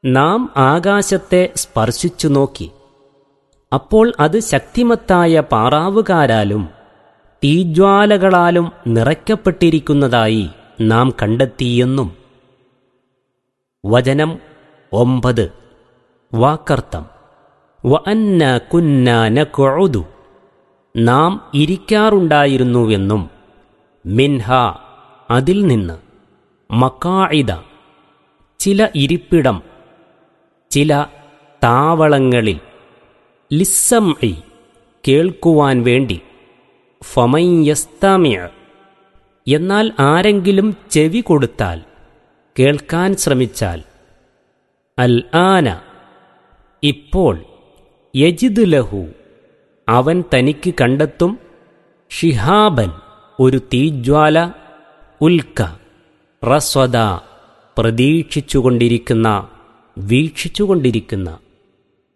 നാം ആകാശത്തെ സ്പർശിച്ചു നോക്കി അപ്പോൾ അത് ശക്തിമത്തായ പാറാവുകാരാലും തീജ്വാലകളാലും നിറയ്ക്കപ്പെട്ടിരിക്കുന്നതായി നാം കണ്ടെത്തിയെന്നും വചനം ഒമ്പത് വാക്കർത്ഥം വ അന്ന കുന്ന നഖുഉദു നാം ഇരിക്കാറുണ്ടായിരുന്നുവെന്നും മിൻഹ അതിൽ നിന്ന് മക്കായിദ ചില ഇരിപ്പിടം ചില താവളങ്ങളിൽ ലിസ്സംഇ കേൾക്കുവാൻ വേണ്ടി ഫമയ്യസ്താമിയ എന്നാൽ ആരെങ്കിലും ചെവി കൊടുത്താൽ കേൾക്കാൻ ശ്രമിച്ചാൽ അൽ ആന ഇപ്പോൾ യജിദ് ലഹു അവൻ തനിക്ക് കണ്ടെത്തും ഷിഹാബൻ ഒരു തീജ്വാല ഉൽക്ക റസ്വദ പ്രതീക്ഷിച്ചുകൊണ്ടിരിക്കുന്ന വീക്ഷിച്ചുകൊണ്ടിരിക്കുന്ന